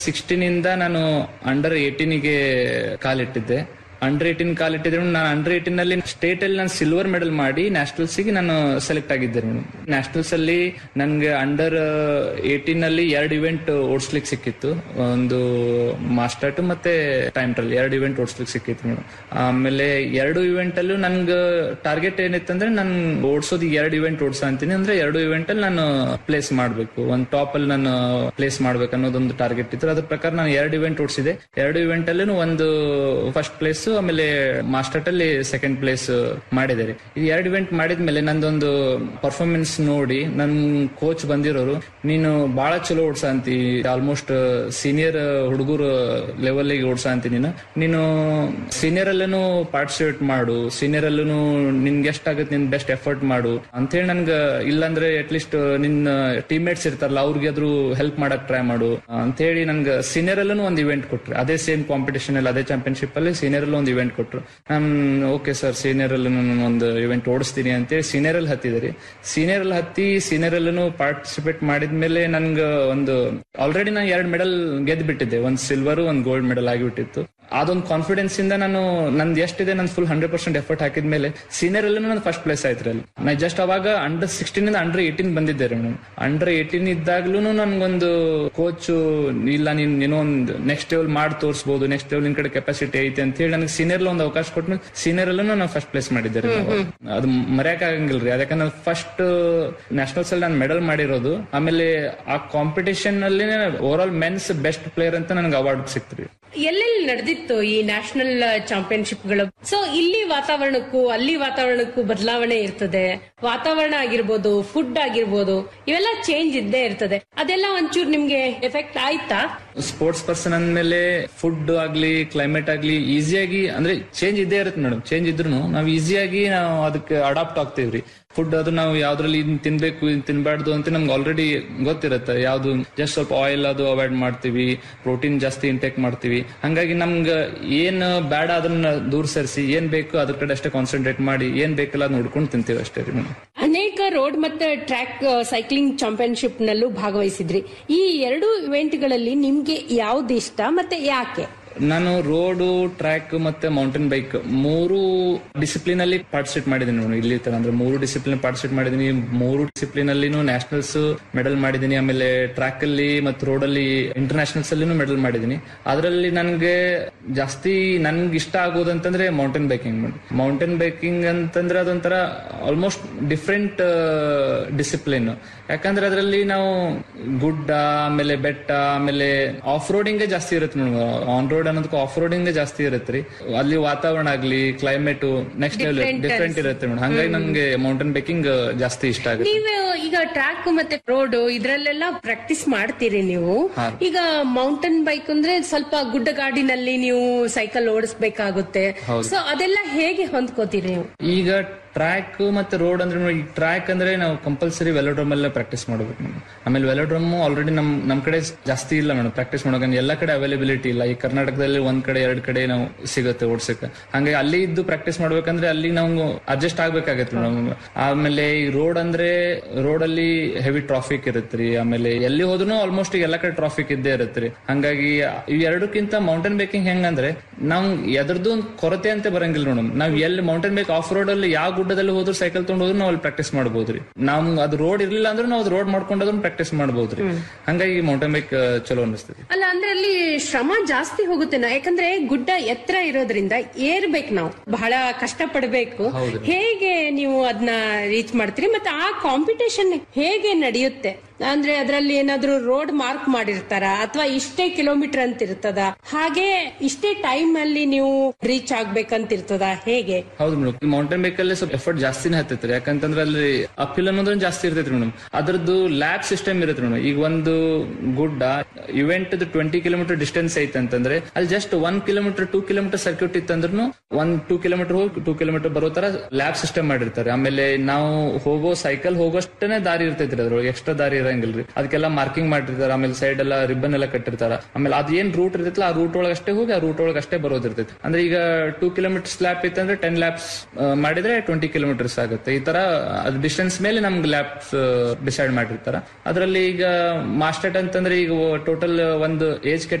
Sixteen ಇಂದ ನಾನು under ಏಟೀನ್ಗೆ ಕಾಲಿಟ್ಟಿದ್ದೆ ಅಂಡರ್ ಏಟೀನ್ ಕಾಲಿಟ್ಟಿದ್ರೆ ನಾನು ಅಂಡರ್ ಏಟೀನ್ ಅಲ್ಲಿ ಸ್ಟೇಟ್ ಅಲ್ಲಿ ನಾನು ಸಿಲ್ವರ್ ಮೆಡಲ್ ಮಾಡಿ ನ್ಯಾಷನಲ್ಸ್ ಗೆ ನಾನು ಸೆಲೆಕ್ಟ್ ಆಗಿದ್ದೆ ಮೇಡಮ್ ನ್ಯಾಷನಲ್ಸ್ ಅಲ್ಲಿ ನನ್ಗೆ ಅಂಡರ್ ಏಟೀನ್ ಅಲ್ಲಿ ಎರಡು ಇವೆಂಟ್ ಓಡಿಸ್ಲಿಕ್ಕೆ ಸಿಕ್ಕಿತ್ತು ಒಂದು ಮಾಸ್ಟರ್ ಮತ್ತೆ ಟೈಮ್ ಟ್ರಲ್ ಎರಡು ಇವೆಂಟ್ ಓಡಿಸ್ಲಿಕ್ಕೆ ಸಿಕ್ಕಿತ್ತು ಮೇಡಮ್ ಆಮೇಲೆ ಎರಡು ಇವೆಂಟ್ ಅಲ್ಲೂ ನನ್ಗೆ ಟಾರ್ಗೆಟ್ ಏನಿತ್ತಂದ್ರೆ ನಾನು ಓಡಿಸೋದು ಎರಡು ಇವೆಂಟ್ ಓಡಿಸ ಅಂತೀನಿ ಅಂದ್ರೆ ಎರಡು ಇವೆಂಟ್ ಅಲ್ಲಿ ನಾನು ಪ್ಲೇಸ್ ಮಾಡಬೇಕು ಒಂದು ಟಾಪ್ ಅಲ್ಲಿ ನಾನು ಪ್ಲೇಸ್ ಮಾಡ್ಬೇಕು ಅನ್ನೋದೊಂದು ಟಾರ್ಗೆಟ್ ಇತ್ತು ಅದ್ರ ಪ್ರಕಾರ ನಾನು ಎರಡು ಇವೆಂಟ್ ಓಡಿಸಿದೆ ಎರಡು ಇವೆಂಟ್ ಅಲ್ಲೂ ಒಂದು ಫಸ್ಟ್ ಪ್ಲೇಸ್ ಆಮೇಲೆ ಮಾಸ್ಟರ್ ಅಲ್ಲಿ ಸೆಕೆಂಡ್ ಪ್ಲೇಸ್ ಮಾಡಿದ್ದಾರೆ ಈ ಎರಡು ಇವೆಂಟ್ ಮಾಡಿದ್ಮೇಲೆ ನಂದೊಂದು ಪರ್ಫಾರ್ಮೆನ್ಸ್ ನೋಡಿ ನನ್ ಕೋಚ್ ಬಂದಿರೋರು ನೀನು ಬಹಳ ಚಲೋ ಓಡ್ಸ ಅಂತಿ ಆಲ್ಮೋಸ್ಟ್ ಸೀನಿಯರ್ ಹುಡುಗರು ಲೆವೆಲ್ ಗೆ ಓಡ್ಸ ಅಂತಿ ನೀನು ನೀನು ಸೀನಿಯರ್ ಅಲ್ಲೂ ಪಾರ್ಟಿಸಿಪೇಟ್ ಮಾಡು ಸೀನಿಯರ್ ಅಲ್ಲೂ ನಿನ್ಗೆ ಎಷ್ಟಾಗುತ್ತೆ ನಿನ್ ಬೆಸ್ಟ್ ಎಫರ್ಟ್ ಮಾಡು ಅಂತೇಳಿ ನನ್ಗ ಇಲ್ಲಾಂದ್ರೆ ಅಟ್ಲೀಸ್ಟ್ ನಿನ್ನ ಟೀಮ್ಮೇಟ್ಸ್ ಇರ್ತಾರಲ್ಲ ಅವ್ರಿಗೆ ಆದ್ರೂ ಹೆಲ್ಪ್ ಮಾಡಕ್ ಟ್ರೈ ಮಾಡು ಅಂತೇಳಿ ನನ್ಗೆ ಸೀನಿಯರ್ ಅಲ್ಲೂ ಒಂದು ಇವೆಂಟ್ ಕೊಟ್ರು ಅದೇ ಸೇಮ್ ಕಾಂಪಿಟೇಷನ್ ಅಲ್ಲಿ ಅದೇ ಚಾಂಪಿಯನ್ಶಿಪ್ ಅಲ್ಲಿ ಸೀನಿಯರ್ ಅಲ್ಲಿ ಒಂದು ಇವೆಂಟ್ ಕೊಟ್ರು ನಾನು ಓಕೆ ಸರ್ ಸೀನಿಯರ್ ಅಲ್ಲಿ ನಾನು ಒಂದು ಇವೆಂಟ್ ಓಡಿಸ್ತೀನಿ ಅಂತೇಳಿ ಸೀನಿಯರ್ ಅಲ್ಲಿ ಹತ್ತಿದ್ರಿ ಸೀನಿಯರ್ ಅಲ್ಲಿ ಹತ್ತಿ ಸೀನಿಯರ್ ಅಲ್ಲೂ ಪಾರ್ಟಿಸಿಪೇಟ್ ಮಾಡಿದ್ಮೇಲೆ ನನ್ಗೆ ಒಂದು ಆಲ್ರೆಡಿ ನಾನು ಎರಡು ಮೆಡಲ್ ಗೆದ್ದು ಬಿಟ್ಟಿದ್ದೆ ಒಂದು ಸಿಲ್ವರ್ ಒಂದು ಗೋಲ್ಡ್ ಮೆಡಲ್ ಆಗಿಬಿಟ್ಟಿತ್ತು ಅದೊಂದು ಕಾನ್ಫಿಡೆನ್ಸ್ ಇಂದ ನಾನು ನಂದು ಎಷ್ಟಿದೆ ನಾನು ಫುಲ್ ಹಂಡ್ರೆಡ್ ಪರ್ಸೆಂಟ್ ಎಫರ್ಟ್ ಹಾಕಿದ್ಮೇಲೆ ಸೀನಿಯರ್ ಅಲ್ಲೂ ನಾನು ಫಸ್ಟ್ ಪ್ಲೇಸ್ ಆಯ್ತು ಅಲ್ಲಿ ನಾ ಜಸ್ಟ್ ಅವಾಗ ಅಂಡರ್ ಸಿಕ್ಸ್ಟೀನ್ ಇಂದ ಅಂಡರ್ ಏಟೀನ್ ಬಂದಿದ್ದೆ ಮೇಡಮ್ ಅಂಡರ್ ಏಟೀನ್ ಇದ್ದಾಗ್ಲೂ ನನ್ಗೊಂದು ಕೋಚ್ ಇಲ್ಲ ನೀನ್ ಏನೋ ಒಂದು ನೆಕ್ಸ್ಟ್ ಲೆವೆಲ್ ಮಾಡಿ ತೋರಿಸಬಹುದು ನೆಕ್ಸ್ಟ್ ಲೆವೆಲ್ ನಿನ್ ಕಡೆ ಕೆಪಾಸಿಟಿ ಐತೆ ಅಂತ ಹೇಳಿ ನನಗೆ ಸೀನಿಯರ್ ಒಂದು ಅವಕಾಶ ಕೊಟ್ಮೇಲೆ ಸೀನಿಯರ್ ಅಲ್ಲೂ ನಾನು ಫಸ್ಟ್ ಪ್ಲೇಸ್ ಮಾಡಿದ್ದೆ ರೀ ಅವಾಗ. ಅದು ಮರ್ಯಾಕ ಆಗಂಗಿಲ್ರಿ ಅದಕ್ಕೆ ಫಸ್ಟ್ ನ್ಯಾಷನಲ್ಸ್ ಅಲ್ಲಿ ನಾನು ಮೆಡಲ್ ಮಾಡಿರೋದು ಆಮೇಲೆ ಆ ಕಾಂಪಿಟೇಷನ್ ಅಲ್ಲಿ over all men's best player ಅಂತ ನನಗೆ ಅವಾರ್ಡ್ ಸಿಕ್ತ್ರಿ ಎಲ್ಲೆಲ್ಲಿ ನಡೆದಿತ್ತು ಈ ನ್ಯಾಷನಲ್ ಚಾಂಪಿಯನ್ಶಿಪ್ ಗಳು ಸೊ ಇಲ್ಲಿ ವಾತಾವರಣಕ್ಕೂ ಅಲ್ಲಿ ವಾತಾವರಣಕ್ಕೂ ಬದಲಾವಣೆ ಇರ್ತದೆ ವಾತಾವರಣ ಆಗಿರ್ಬೋದು ಫುಡ್ ಆಗಿರ್ಬೋದು ಇವೆಲ್ಲ ಚೇಂಜ್ ಇದ್ದೇ ಇರ್ತದೆ ಅದೆಲ್ಲ ಒಂಚೂರು ನಿಮ್ಗೆ ಎಫೆಕ್ಟ್ ಆಯ್ತಾ ಸ್ಪೋರ್ಟ್ಸ್ ಪರ್ಸನ್ ಅಂದ್ಮೇಲೆ ಫುಡ್ ಆಗ್ಲಿ ಕ್ಲೈಮೇಟ್ ಆಗ್ಲಿ ಈಸಿಯಾಗಿ ಅಂದ್ರೆ ಚೇಂಜ್ ಇದ್ದೇ ಇರುತ್ತೆ ಮೇಡಮ್ ಚೇಂಜ್ ಇದ್ರು ನಾವು ಈಸಿಯಾಗಿ ನಾವು ಅದಕ್ಕೆ ಅಡಾಪ್ಟ್ ಆಗ್ತೀವ್ರಿ ಫುಡ್ ಅದು ನಾವು ಯಾವ್ದ್ರಲ್ಲಿ ಇದ್ ತಿನ್ಬೇಕು ಇದ್ ತಿನ್ಬಾರ್ದು ಅಂತ ನಮ್ಗೆ ಆಲ್ರೆಡಿ ಗೊತ್ತಿರುತ್ತೆ ಯಾವ್ದು ಜಸ್ಟ್ ಸ್ವಲ್ಪ ಆಯಿಲ್ ಅದು ಅವಾಯ್ಡ್ ಮಾಡ್ತೀವಿ ಪ್ರೋಟೀನ್ ಜಾಸ್ತಿ ಇಂಟೇಕ್ ಮಾಡ್ತೀವಿ ಹಂಗಾಗಿ ನಮ್ಗೆ ಏನ್ ಬೇಡ ಅದನ್ನ ದೂರ ಸರಿಸಿ ಏನ್ ಬೇಕು ಅದ್ರ ಕಡೆ ಅಷ್ಟೇ ಕಾನ್ಸಂಟ್ರೇಟ್ ಮಾಡಿ ಏನ್ ಬೇಕಲ್ಲ ಅದ್ ನೋಡ್ಕೊಂಡು ತಿಂತೀವಿ ಅಷ್ಟೇ ರೀ ಮೇಡಮ್ ಅನೇಕ ರೋಡ್ ಮತ್ತೆ ಟ್ರ್ಯಾಕ್ ಸೈಕ್ಲಿಂಗ್ ಚಾಂಪಿಯನ್ಶಿಪ್ ನಲ್ಲೂ ಭಾಗವಹಿಸಿದ್ರಿ ಈ ಎರಡು ಇವೆಂಟ್ಗಳಲ್ಲಿ ನಿಮ್ಗೆ ಯಾವ್ದು ಇಷ್ಟ ಮತ್ತೆ ಯಾಕೆ ನಾನು ರೋಡು ಟ್ರ್ಯಾಕ್ ಮತ್ತೆ ಮೌಂಟೇನ್ ಬೈಕ್ ಮೂರು ಡಿಸಿಪ್ಲಿನ್ ಅಲ್ಲಿ ಪಾರ್ಟಿಸಿಪೇಟ್ ಮಾಡಿದ್ದೀನಿ ನಾನು ಇಲ್ಲಿ ತರ ಅಂದ್ರೆ ಮೂರು ಡಿಸಿಪ್ಲಿನ್ ಪಾರ್ಟಿಸಿಪೇಟ್ ಮಾಡಿದ್ದೀನಿ ಮೂರು ಡಿಸಿಪ್ಲಿನ್ ಅಲ್ಲಿ ನ್ಯಾಷನಲ್ಸ್ ಮೆಡಲ್ ಮಾಡಿದ್ದೀನಿ ಆಮೇಲೆ ಟ್ರ್ಯಾಕ್ ಅಲ್ಲಿ ಮತ್ತು ರೋಡ್ ಅಲ್ಲಿ ಇಂಟರ್ನ್ಯಾಷನಲ್ಸ್ ಅಲ್ಲಿನೂ ಮೆಡಲ್ ಮಾಡಿದ್ದೀನಿ ಅದರಲ್ಲಿ ನನಗೆ ಜಾಸ್ತಿ ನನ್ಗೆ ಇಷ್ಟ ಆಗೋದಂತಂದ್ರೆ ಮೌಂಟೇನ್ ಬೈಕಿಂಗ್ ಮೌಂಟೇನ್ ಬೈಕಿಂಗ್ ಅಂತಂದ್ರೆ ಅದೊಂಥರ ಆಲ್ಮೋಸ್ಟ್ ಡಿಫ್ರೆಂಟ್ ಡಿಸಿಪ್ಲಿನ್ ಯಾಕಂದ್ರೆ ಅದರಲ್ಲಿ ನಾವು ಗುಡ್ಡ ಆಮೇಲೆ ಬೆಟ್ಟ ಆಮೇಲೆ ಆಫ್ ರೋಡಿಂಗ್ ಜಾಸ್ತಿ ಇರುತ್ತೆ ಮೇಡಮ್ ಆನ್ ರೋಡ್ ಅನ್ನೋದಕ್ಕೆ ಆಫ್ ರೋಡಿಂಗ್ ಜಾಸ್ತಿ ಇರುತ್ತೆ ರೀ ಅಲ್ಲಿ ವಾತಾವರಣ ಆಗ್ಲಿ climate next level Different different ಇರುತ್ತೆ ಮೇಡಮ್ ಹಂಗಾಗಿ ನಮ್ಗೆ ಮೌಂಟೇನ್ ಬೈಕಿಂಗ್ ಜಾಸ್ತಿ ಇಷ್ಟ ಆಗುತ್ತೆ ನೀವು ಈಗ ಟ್ರ್ಯಾಕ್ ಮತ್ತೆ ರೋಡ್ ಇದ್ರಲ್ಲೆಲ್ಲ ಪ್ರಾಕ್ಟೀಸ್ ಮಾಡ್ತೀರಿ ನೀವು ಹಾ. ಈಗ ಮೌಂಟೇನ್ ಬೈಕ್ ಅಂದ್ರೆ ಸ್ವಲ್ಪ ಗುಡ್ಡಗಾಡಿನಲ್ಲಿ ನೀವು ಸೈಕಲ್ ಓಡಿಸ್ಬೇಕಾಗುತ್ತೆ ಹೌದು. ಸೊ ಅದೆಲ್ಲ ಹೇಗೆ ಹೊಂದ್ಕೋತೀರಿ ನೀವು ಈಗ ಟ್ರ್ಯಾಕ್ ಮತ್ತೆ ರೋಡ್ ಅಂದ್ರೆ ನೋಡಿ, ಈ ಟ್ರ್ಯಾಕ್ ಅಂದ್ರೆ ನಾವು ಕಂಪಲ್ಸರಿ ವೆಲೋಡ್ರಮ್ ಅಲ್ಲೇ ಪ್ರಾಕ್ಟೀಸ್ ಮಾಡ್ಬೇಕು ಮೇಡಮ್ ಆಮೇಲೆ ವೆಲೋಡ್ರಮ್ ಆಲ್ರೆಡಿ ನಮ್ ನಮ್ ಕಡೆ ಜಾಸ್ತಿ ಇಲ್ಲ ಮೇಡಮ್ ಪ್ರಾಕ್ಟೀಸ್ ಮಾಡೋಕೆ ಎಲ್ಲ ಕಡೆ ಅವೈಲೇಬಿಲಿಟಿ ಇಲ್ಲ ಈ ಕರ್ನಾಟಕದಲ್ಲಿ ಒಂದ್ ಕಡೆ ಎರಡ್ ಕಡೆ ನಾವು ಸಿಗುತ್ತೆ ಓಡ್ಸಕ್ಕೆ ಹಂಗಾಗಿ ಅಲ್ಲಿ ಇದ್ದು ಪ್ರಾಕ್ಟೀಸ್ ಮಾಡ್ಬೇಕಂದ್ರೆ ಅಲ್ಲಿ ನಾವು ಅಡ್ಜಸ್ಟ್ ಆಗ್ಬೇಕಾಗತ್ತೆ ಮೇಡಮ್ ಆಮೇಲೆ ಈ ರೋಡ್ ಅಂದ್ರೆ ರೋಡ್ ಅಲ್ಲಿ ಹೆವಿ ಟ್ರಾಫಿಕ್ ಇರುತ್ತೆ ರೀ ಆಮೇಲೆ ಎಲ್ಲಿ ಹೋದ್ರು ಆಲ್ಮೋಸ್ಟ್ ಎಲ್ಲ ಕಡೆ ಟ್ರಾಫಿಕ್ ಇದ್ದೇ ಇರುತ್ತೆ ರೀ ಹಂಗಾಗಿ ಇವ್ ಎರಡಕ್ಕಿಂತ ಮೌಂಟೇನ್ ಬೈಕಿಂಗ್ ಹೆಂಗಂದ್ರೆ ನಾವು ಎದ್ರದ್ದು ಒಂದು ಕೊರತೆ ಅಂತ ಬರಂಗಿಲ್ಲ ಮೇಡಮ್ ನಾವ್ ಎಲ್ಲಿ ಮೌಂಟೇನ್ ಬೈಕ್ ಆಫ್ ರೋಡ್ ಅಲ್ಲಿ ಯಾವ ಗುಡ್ಡದಲ್ಲಿ ಹೋದ್ರು ಸೈಕಲ್ ತಗೊಂಡು ಹೋದ್ರು ನಾವು ಅಲ್ಲಿ ಪ್ರಾಕ್ಟೀಸ್ ಮಾಡ್ಬೋದ್ರಿ ನಮ್ ಅದು ರೋಡ್ ಇರ್ಲಿಲ್ಲ ಅಂದ್ರೆ ನಾವು ರೋಡ್ ಮಾಡ್ಕೊಂಡು ಅದನ್ನ ಪ್ರಾಕ್ಟೀಸ್ ಮಾಡ್ಬೋದ್ರಿ ಹಂಗಾಗಿ ಮೌಂಟೇನ್ ಬೈಕ್ ಚಲೋ ಅನಿಸ್ತದೆ ಅಲ್ಲ ಅಂದ್ರೆ ಅಲ್ಲಿ ಶ್ರಮ ಜಾಸ್ತಿ ಹೋಗುತ್ತೆ ನಾ ಯಾಕಂದ್ರೆ ಗುಡ್ಡ ಎತ್ತರ ಇರೋದ್ರಿಂದ ಏರ್ಬೇಕು ನಾವು ಬಹಳ ಕಷ್ಟ ಪಡ್ಬೇಕು ಹೇಗೆ ನೀವು ಅದನ್ನ ರೀಚ್ ಮಾಡ್ತೀರಿ ಮತ್ತೆ ಆ ಕಾಂಪಿಟೇಷನ್ ಹೇಗೆ ನಡೆಯುತ್ತೆ ಅಂದ್ರೆ ಅದರಲ್ಲಿ ಏನಾದ್ರೂ ರೋಡ್ ಮಾರ್ಕ್ ಮಾಡಿರ್ತಾರ ಅಥವಾ ಇಷ್ಟೇ ಕಿಲೋಮೀಟರ್ ಅಂತ ಇರ್ತದ ಹಾಗೆ ಇಷ್ಟೇ ಟೈಮ್ ಅಲ್ಲಿ ನೀವು ರೀಚ್ ಆಗ್ಬೇಕಂತ ಇರ್ತದ ಹೇಗೆ ಹೌದು ಮೇಡಮ್ ಮೌಂಟೇನ್ ಬೈಕ್ ಅಲ್ಲಿ ಸ್ವಲ್ಪ ಎಫರ್ಟ್ ಜಾಸ್ತಿನೇ ಹತ್ತೈತ್ರಿ ಯಾಕಂತಂದ್ರೆ ಅಲ್ಲಿ ಅಪಿಲ್ ಅನ್ನೋದು ಜಾಸ್ತಿ ಇರ್ತೈತ್ರಿ ಮೇಡಮ್ ಅದ್ರದ್ದು ಲ್ಯಾಬ್ ಸಿಸ್ಟಮ್ ಇರುತ್ತೆ ಮೇಡಮ್ ಈಗ ಒಂದು ಗುಡ್ಡ ಇವೆಂಟ್ ಟ್ವೆಂಟಿ ಕಿಲೋಮೀಟರ್ ಡಿಸ್ಟೆನ್ಸ್ ಐತೆ ಅಂತಂದ್ರೆ ಅಲ್ಲಿ just one kilometre two kilometre circuit ಇತ್ತಂದ್ರೂ ಒನ್ ಟೂ ಕಿಲೋಮೀಟರ್ ಹೋಗಿ ಟೂ ಕಿಲೋಮೀಟರ್ ಬರೋ ತರ ಲ್ಯಾಬ್ ಸಿಸ್ಟಮ್ ಮಾಡಿರ್ತಾರೆ ಆಮೇಲೆ ನಾವು ಹೋಗೋ ಸೈಕಲ್ ಹೋಗೋಷ್ಟೇ ದಾರಿ ಇರ್ತೈತ್ರಿ ಅದ್ರೊಳಗೆ ಎಕ್ಸ್ಟ್ರಾ ದಾರಿ ಇರಂಗಿಲ್ಲ ಇರಂಗಿಲ್ರಿ ಅದಕ್ಕೆಲ್ಲ ಮಾರ್ಕಿಂಗ್ ಮಾಡಿರ್ತಾರ ಆಮೇಲೆ ಸೈಡ್ ಎಲ್ಲ ರಿಬ್ಬನ್ ಎಲ್ಲ ಕಟ್ಟಿರ್ತಾರ ಆಮೇಲೆ ಅದ್ ಏನ್ ರೂಟ್ ಇರ್ತೈತಲ್ಲ ಆ ರೂಟ್ ಒಳಗೆ ಅಷ್ಟೇ ಹೋಗಿ ಆ ರೂಟ್ ಒಳಗೆ ಅಷ್ಟೇ ಬರೋದಿರ್ತೈತಿ ಅಂದ್ರೆ ಈಗ ಟೂ ಕಿಲೋಮೀಟರ್ಸ್ ಲ್ಯಾಪ್ ಇತ್ತಂದ್ರೆ ಟೆನ್ ಲ್ಯಾಪ್ಸ್ ಮಾಡಿದ್ರೆ ಟ್ವೆಂಟಿ ಕಿಲೋಮೀಟರ್ಸ್ ಆಗುತ್ತೆ ಈ ತರ ಅದು ಡಿಸ್ಟೆನ್ಸ್ ಮೇಲೆ ನಮ್ಗೆ ಲ್ಯಾಪ್ಸ್ ಡಿಸೈಡ್ ಮಾಡಿರ್ತಾರ ಅದರಲ್ಲಿ ಈಗ ಮಾಸ್ಟರ್ಟ್ ಅಂತಂದ್ರೆ ಈಗ ಟೋಟಲ್ ಒಂದು ಏಜ್